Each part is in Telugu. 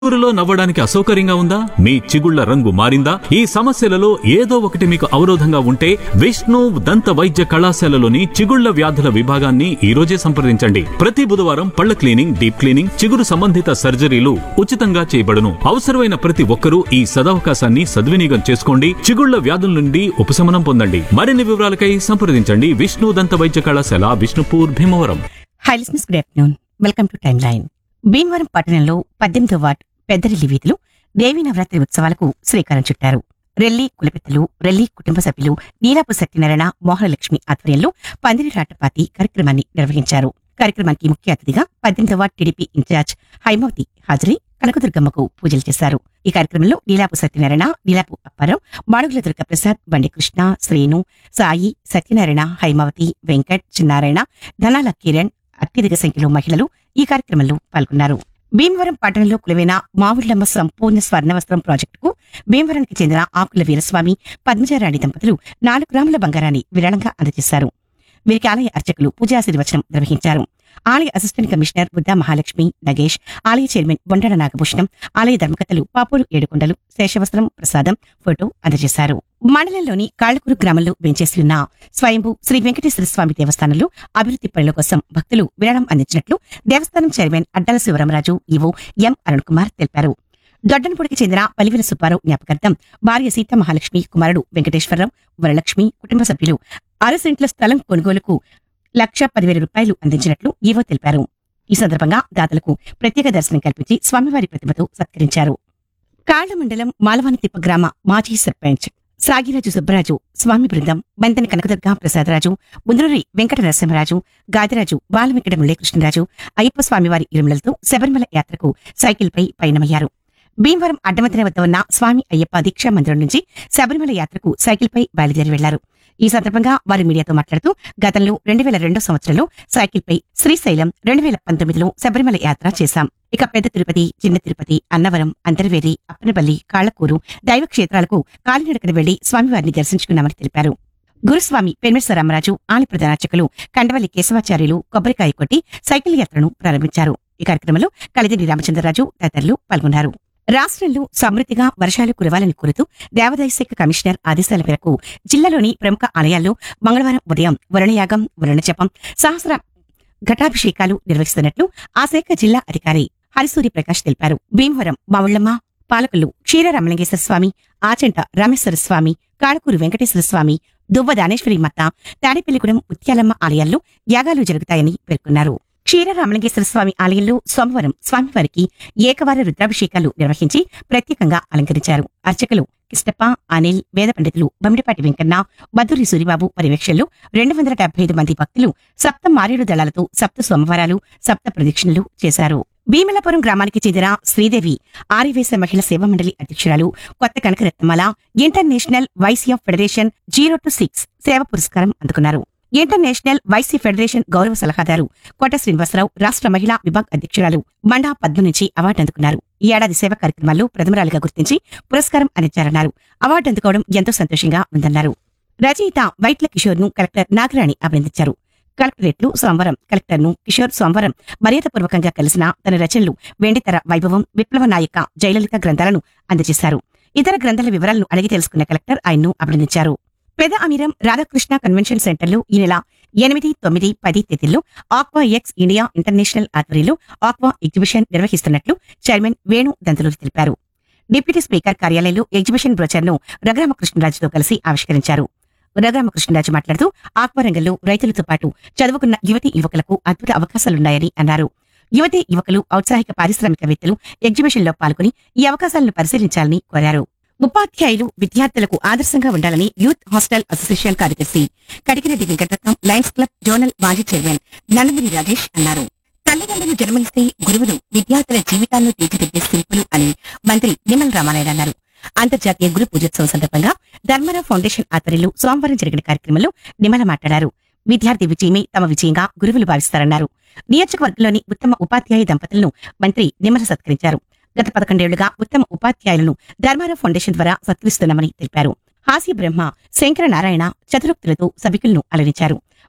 ఊరిలో నవ్వడానికి అసౌకర్యంగా ఉందా మీ చిగుళ్ల రంగు మారిందా ఈ సమస్యలలో ఏదో ఒకటి మీకు అవరోధంగా ఉంటే విష్ణు దంత వైద్య కళాశాలలోని చిగుళ్ల వ్యాధుల విభాగాన్ని ఈ రోజే సంప్రదించండి ప్రతి బుధవారం పళ్ల క్లీనింగ్ డీప్ క్లీనింగ్ చిగురు సంబంధిత సర్జరీలు ఉచితంగా చేయబడును అవసరమైన ప్రతి ఒక్కరూ ఈ సదవకాశాన్ని సద్వినియోగం చేసుకోండి చిగుళ్ల వ్యాధుల నుండి ఉపశమనం పొందండి మరిన్ని వివరాలకై సంప్రదించండి విష్ణు దంత వైద్య కళాశాల Vishnupur Bhimavaram hi listeners good afternoon welcome to time line Bhimavaram పట్టణంలో పద్దెనిమిదో వార్డ్ పెద్దరెల్లి వీధులు దేవీ నవరాత్రి ఉత్సవాలకు శ్రీకారం చుట్టారు రెల్లి కులపెత్తలు రెల్లి కుటుంబ సభ్యులు నీలాపు సత్యనారాయణ మోహనలక్ష్మి ఆధ్వర్యంలో పందిరి రాటపాతి కార్యక్రమాన్ని నిర్వహించారు కార్యక్రమానికి ముఖ్య అతిథిగా పద్దెనిమిదో వార్డ్ టీడీపీ ఇన్ఛార్జ్ హైమవతి హాజరై కనకదుర్గమ్మకు పూజలు చేశారు ఈ కార్యక్రమంలో నీలాపు సత్యనారాయణ నీలాపు అప్పారావు మాడుగుల దుర్గ ప్రసాద్ బండి కృష్ణ శ్రీను సాయి సత్యనారాయణ హైమావతి వెంకట్ చిన్నారాయణ ధనాల కిరణ్ అత్యధిక సంఖ్యలో మహిళలు ఈ కార్యక్రమంలో పాల్గొన్నారు భీమవరం పట్టణంలో కులవైన మావుళ్లమ్మ సంపూర్ణ స్వర్ణవస్త్రం ప్రాజెక్టుకు భీమవరానికి చెందిన ఆకుల వీరస్వామి పద్మజారాణి దంపతులు నాలుగు గ్రాముల బంగారాన్ని విరాళంగా అందజేశారు వీరికి ఆలయ అర్చకులు పూజాశీర్వచనం నిర్వహించారు ఆలయ అసిస్టెంట్ కమిషనర్ బుద్ధా మహాలక్ష్మి నగేష్ ఆలయ చైర్మన్ బొండల నాగభూషణం ఆలయ ధర్మకర్తలు పాపూరు ఏడుకొండలు శేషవస్త్రం ప్రసాదం ఫోటో అందజేశారు మండలంలోని కాళ్లకూరు గ్రామంలో వెంచేసి ఉన్న స్వయంభూ శ్రీ వెంకటేశ్వర స్వామి దేవస్థానంలో అభివృద్ధి పనుల కోసం భక్తులు విరాళం అందించినట్లు దేవస్థానం chairman Addala Sivaramaraju EO M Arun Kumar తెలిపారు దొడ్డనపూడికి చెందిన పలివిన సుబ్బారావు జ్ఞాపకార్థం భార్య సీతా మహాలక్ష్మి కుమారుడు వెంకటేశ్వరరావు వరలక్ష్మి కుటుంబ సభ్యులు అర సెంట్ల స్థలం కొనుగోలుకు లక్ష పదివేల రూపాయలు అందించినట్లు ఈవో తెలిపారు ఈ సందర్భంగా దాతలకు ప్రత్యేక దర్శనం కల్పించి స్వామివారి ప్రతిమతో సత్కరించారు కాళ్ల మండలం మాలవానితిప్ప గ్రామ మాజీ సర్పంచ్ సాగిరాజు సుబ్బరాజు స్వామి బృందం బంతని కనకదుర్గ ప్రసాదరాజు ముందునూరి వెంకట నరసింహరాజు గాదిరాజు బాలవెంకట మురళీకృష్ణరాజు అయ్యప్ప స్వామివారి ఇరుములతో శబరిమల యాత్రకు సైకిల్పై పయనమయ్యారు భీమవరం అడ్డమతిన వద్ద ఉన్న స్వామి అయ్యప్ప దీక్షా మందిరం నుంచి శబరిమల యాత్రకు సైకిల్పై బయలుదేరి వెళ్లారు ఈ సందర్భంగా వారు మీడియాతో మాట్లాడుతూ గతంలో రెండు వేల రెండో సంవత్సరంలో సైకిల్పై శ్రీశైలం రెండు వేల పంతొమ్మిదిలో శబరిమల యాత్ర చేశాం ఇక పెద్ద తిరుపతి చిన్న తిరుపతి అన్నవరం అంతర్వేది అప్పనపల్లి కాళ్లకూరు దైవ క్షేత్రాలకు కాలినడకన వెళ్లి స్వామివారిని దర్శించుకున్నామని తెలిపారు గురుస్వామి పెన్మెశ్వర రామరాజు ఆలి ప్రధానార్చకులు కండవల్లి కేశవాచార్యులు కొబ్బరికాయ కొట్టి సైకిల్ యాత్రను ప్రారంభించారు ఈ కార్యక్రమంలో కలిదిని రామచంద్రరాజు తదితరులు పాల్గొన్నారు రాష్ట్రంలో సమృద్ధిగా వర్షాలు కురవాలని కోరుతూ దేవాదాయ శాఖ కమిషనర్ ఆదేశాల మేరకు జిల్లాలోని ప్రముఖ ఆలయాల్లో మంగళవారం ఉదయం వరుణయాగం వరుణజపం సహస్ర ఘటాభిషేకాలు నిర్వహిస్తున్నట్లు ఆ శాఖ జిల్లా అధికారి హరిసూరి ప్రకాష్ తెలిపారు భీమవరం మావుళ్లమ్మ పాలకులు క్షీర రమలింగేశ్వర స్వామి ఆచంట రామేశ్వర స్వామి కాళకూరు వెంకటేశ్వర స్వామి దువ్వ దానేశ్వరి మత్త తాడేపల్లిగూడెం ముత్యాలమ్మ ఆలయాల్లో యాగాలు జరుగుతాయని పేర్కొన్నారు క్షీర రామలింగేశ్వర స్వామి ఆలయంలో సోమవారం స్వామివారికి ఏకవార రుద్రాభిషేకాలు నిర్వహించి ప్రత్యేకంగా అలంకరించారు అర్చకులు కిష్టప్ప అనిల్ వేద పండితులు బమిడిపాటి వెంకన్న మధురి సూరిబాబు పర్యవేక్షణలో రెండు వందల డెబ్బై ఐదు మంది భక్తులు సప్త మారేడు దళాలతో సప్త సోమవారాలు సప్త ప్రదక్షిణలు చేశారు భీమలపురం గ్రామానికి చెందిన శ్రీదేవి ఆర్యవేశ మహిళా సేవా మండలి అధ్యక్షురాలు కొత్త కనక రత్నమాల ఇంటర్నేషనల్ వైసీ of federation zero two six సేవ పురస్కారం అందుకున్నారు ఇంటర్నేషనల్ వైసీ ఫెడరేషన్ గౌరవ సలహాదారు కోట శ్రీనివాసరావు రాష్ట్ర మహిళా విభాగ్ అధ్యక్షురాలు మండా పద్మ నుంచి అవార్డు అందుకున్నారు ఈ ఏడాది సేవా కార్యక్రమాల్లో ప్రథమరాలుగా గుర్తించి పురస్కారం అందించారన్నారు అవార్డు అందుకోవడం ఎంతో సంతోషంగా ఉందన్నారు రచయిత వైట్ల కిషోర్ ను కలెక్టర్ నాగరాణి అభినందించారు కలెక్టరేట్లు సోమవారం కలెక్టర్ ను కిషోర్ సోమవారం మర్యాదపూర్వకంగా కలిసిన తన రచనలు వెండితెర వైభవం విప్లవ నాయక జయలలిత గ్రంథాలను అందజేశారు ఇతర గ్రంథాల వివరాలను అడిగి తెలుసుకున్న కలెక్టర్ ఆయన్ను అభినందించారు పెద అమీరం రాధాకృష్ణ కన్వెన్షన్ సెంటర్లో ఈ నెల ఎనిమిది తొమ్మిది పది తేదీల్లో ఆక్వా ఎక్స్ ఇండియా ఇంటర్నేషనల్ ఆధ్వర్యంలో ఆక్వా ఎగ్జిబిషన్ నిర్వహిస్తున్నట్లు చైర్మన్ వేణు దంతులూరి తెలిపారు డిప్యూటీ స్పీకర్ కార్యాలయంలో ఎగ్జిబిషన్ బ్రోచర్ను రఘురామకృష్ణరాజుతో కలిసి ఆవిష్కరించారు రఘురామకృష్ణరాజు మాట్లాడుతూ ఆక్వా రంగంలో రైతులతో పాటు చదువుకున్న యువతి యువకులకు అద్భుత అవకాశాలున్నాయని అన్నారు యువతి యువకులు ఔత్సాహిక పారిశ్రామికవేత్తలు ఎగ్జిబిషన్లో పాల్గొని ఈ అవకాశాలను పరిశీలించాలని కోరారు ఉపాధ్యాయులు విద్యార్థులకు ఆదర్శంగా ఉండాలని యూత్ హాస్టల్ అసోసియేషన్ కార్యదర్శి Kadikireddy Venkataratnam lions club zonal మాజీ చైర్మన్ నందమూరి రాజేష్ అన్నారు తల్లిదండ్రులు జన్మనిస్తే గురువులు విద్యార్థుల జీవితాలను తీర్చిదిద్దే శిల్పులు అని మంత్రి నిమ్మల రామానాయుడు అన్నారు అంతర్జాతీయ గురు పూజోత్సవం సందర్భంగా ధర్మరావు ఫౌండేషన్ ఆధ్వర్యంలో సోమవారం జరిగిన కార్యక్రమంలో నిమ్మల మాట్లాడారు విద్యార్థి విజయమే తమ విజయంగా గురువులు భావిస్తారన్నారు నియోజకవర్గంలోని ఉత్తమ ఉపాధ్యాయ దంపతులను మంత్రి నిమ్మల సత్కరించారు గత పదకొండేళ్లుగా ఉత్తమ ఉపాధ్యాయులను ధర్మారావు ఫౌండేషన్ ద్వారా సత్కరిస్తున్నామని తెలిపారు హాస్య బ్రహ్మ శంకర నారాయణ చతురోక్తులతో సభికులను అలరించారు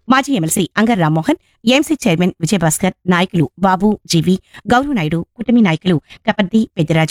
మాజీ MLC Angar Rammohan MC chairman Vijayabhaskar నాయకులు బాబు జీవి గౌరవ్ నాయుడు కుటుంబీ నాయకులు కపర్ది పెద్దరాజు